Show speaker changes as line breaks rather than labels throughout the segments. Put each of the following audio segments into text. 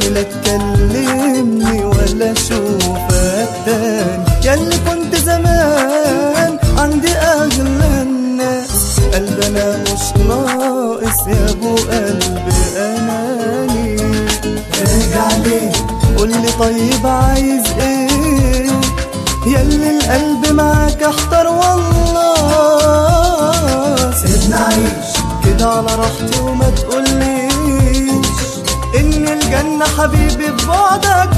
لا تكلمني ولا اشوفك تاني ياللي كنت زمان عندي اغلى الناس قلب انا مش ناقص يا ابو قلبي اناني ارجع ليه قولي طيب عايز ايه ياللي القلب معاك احتر والله سيبنا عيش كده على راحتي وما تقوليش ان الجنة حبيبي في بعدك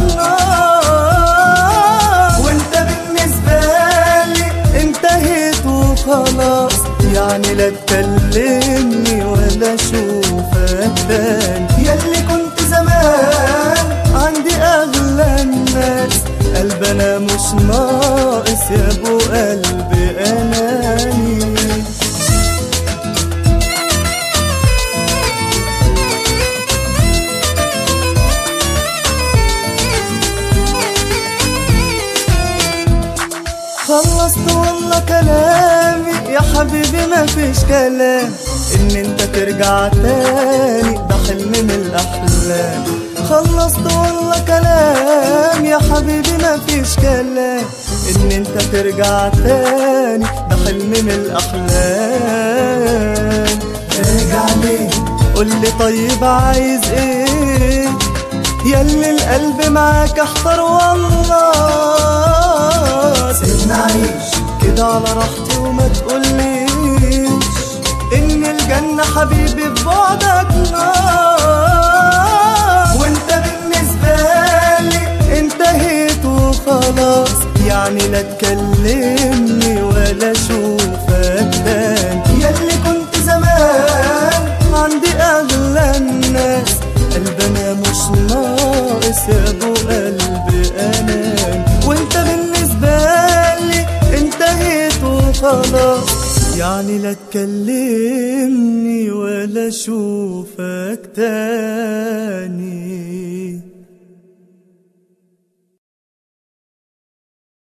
نار وانت بالنسبة لي انتهيت وخلاص يعني لا تكلمني ولا اشوفك تاني ياللي كنت زمان عندي اغلى الناس قلب انا مش ناقص يا ابو قلبي اناني خلصت والله كلامي يا حبيبي ما فيش كلام ان انت ترجع تاني ده حلم من الاحلام خلصت والله كلام يا حبيبي ما فيش كلام ان انت ترجع تاني ده حلم من الاحلام ارجع ليه قولي طيب عايز ايه ياللي القلب معاك احتر والله سيبنا عيش كده على راحتي وما تقوليش ان الجنة حبيبي في بعدك نار وانت بالنسبة لي انتهيت وخلاص يعني لا تكلمني ولا اشوفك تاني ياللي كنت زمان عندي اغلى الناس قلب انا مش ناقص يا ابو قلبي انام وانت بالنسبة لي انتهيت وخلاص يعني لا تكلمني ولا اشوفك تاني